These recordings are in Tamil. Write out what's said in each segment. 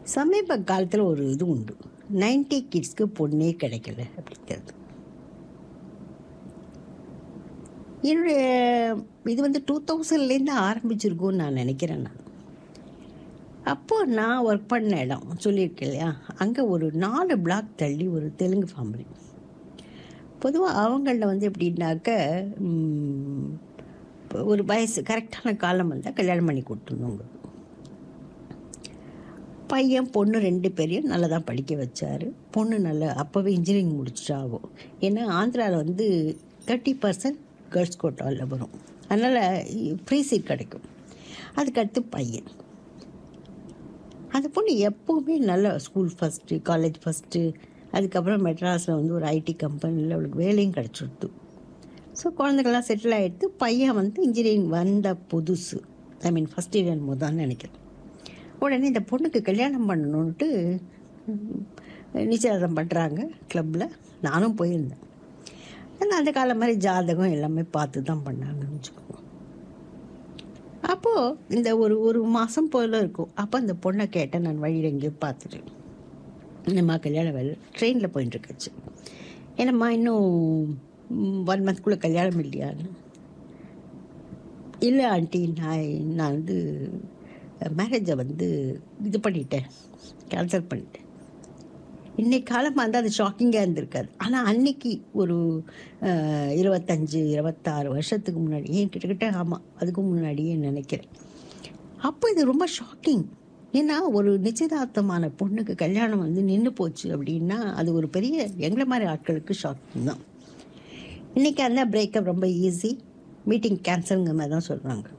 சமீப காலத்தில் ஒரு இது உண்டு நைன்டி கிட்ஸ்க்கு பொண்ணே கிடைக்கல அப்படிங்கிறது என்னுடைய இது வந்து டூ தௌசண்ட்லேருந்து ஆரம்பிச்சிருக்கும்னு நான் நினைக்கிறேன் நான் அப்போ நான் ஒர்க் பண்ண இடம் சொல்லியிருக்கேன் இல்லையா அங்கே ஒரு நாலு பிளாக் தள்ளி ஒரு தெலுங்கு ஃபேமிலி பொதுவாக அவங்களில் வந்து எப்படின்னாக்க ம், இப்போ ஒரு வயசு கரெக்டான காலம் வந்தால் கல்யாணம் பண்ணி கொடுத்துருந்தவங்க பையன் பொண்ணு ரெண்டு பேரையும் நல்லா தான் படிக்க வச்சார் பொண்ணு நல்லா அப்போவே இன்ஜினியரிங் முடிச்சிட்டாகும் ஏன்னா ஆந்திராவில் வந்து தேர்ட்டி பர்சன்ட் கேர்ள்ஸ் கோட்டாவில் வரும் அதனால் ஃப்ரீ சீட் கிடைக்கும் அதுக்கடுத்து பையன் அந்த பொண்ணு எப்போவுமே நல்ல ஸ்கூல் ஃபஸ்ட்டு காலேஜ் ஃபஸ்ட்டு அதுக்கப்புறம் மெட்ராஸில் வந்து ஒரு ஐடி கம்பெனியில் அவளுக்கு வேலையும் கிடச்சிடுது ஸோ குழந்தைகள்லாம் செட்டில் ஆகிடுத்து பையன் வந்து இன்ஜினியரிங் வந்த புதுசு ஐ மீன் ஃபஸ்ட் இயர் முதல்னு நினைக்கிறேன் உடனே இந்த பொண்ணுக்கு கல்யாணம் பண்ணணுன்ட்டு ம், நிச்சயதார்த்தம் பண்ணுறாங்க கிளப்பில் நானும் போயிருந்தேன் ஆனா அந்த காலம் மாதிரி ஜாதகம் எல்லாமே பார்த்து தான் பண்ணாங்கன்னு வச்சுக்கோங்க அப்போது இந்த ஒரு ஒரு மாதம் போல இருக்கும் அப்போ அந்த பொண்ணை கேட்டேன் நான் வழியில் எங்கேயோ பார்த்துட்டு என்னம்மா கல்யாணம் வேலை ட்ரெயினில் போயிட்டுருக்கச்சு என்னம்மா இன்னும் ஒன் மந்த்குள்ளே கல்யாணம் இல்லையான்னு இல்லை ஆண்டி நான் நான் வந்து மேரேஜை வந்து இது பண்ணிட்டேன் கேன்சல் பண்ணிட்டேன் இன்னைக்கு காலமாக இருந்தால் அது ஷாக்கிங்காக இருந்திருக்காது ஆனால் அன்னைக்கு ஒரு அஹ், இருபத்தஞ்சு இருபத்தாறு வருஷத்துக்கு முன்னாடி ஏன் கிட்டத்தட்ட ஆமாம் அதுக்கு முன்னாடியே நினைக்கிறேன் அப்போ இது ரொம்ப ஷாக்கிங் ஏன்னா ஒரு நிச்சயதார்த்தமான பொண்ணுக்கு கல்யாணம் வந்து நின்று போச்சு அப்படின்னா அது ஒரு பெரிய எங்களை மாதிரி ஆட்களுக்கு ஷாக்கிங் தான் இன்றைக்கி அந்த பிரேக்கப் ரொம்ப ஈஸி மீட்டிங் கேன்சலுங்கிற மாதிரி தான் சொல்கிறாங்க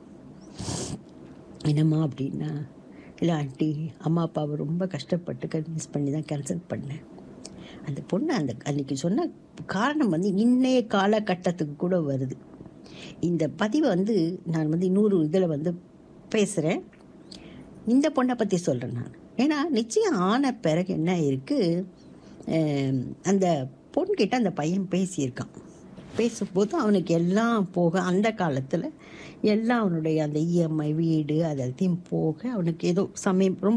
என்னம்மா அப்படின்னா இல்லை ஆண்டி அம்மா அப்பாவை ரொம்ப கஷ்டப்பட்டு கன்வின்ஸ் பண்ணி தான் கேன்சல் பண்ணேன் அந்த பொண்ணு அந்த அன்னைக்கு சொன்ன காரணம் வந்து இன்றைய காலகட்டத்துக்கு கூட வருது இந்த பதிவை வந்து நான் வந்து இன்னொரு இதில் வந்து பேசுகிறேன் இந்த பொண்ணை பற்றி சொல்கிறேன் நான் ஏன்னா நிச்சயம் ஆன பிறகு என்ன இருக்குது அந்த பொண்ணுக்கிட்ட அந்த பையன் பேசியிருக்கான் பேசும்போது அவனுக்கு எல்லாம் போக அந்த காலத்தில் எல்லாம் அவனுடைய அந்த இஎம்ஐ வீடு அது எல்லாத்தையும் போக அவனுக்கு ஏதோ சமயம் ரொம்ப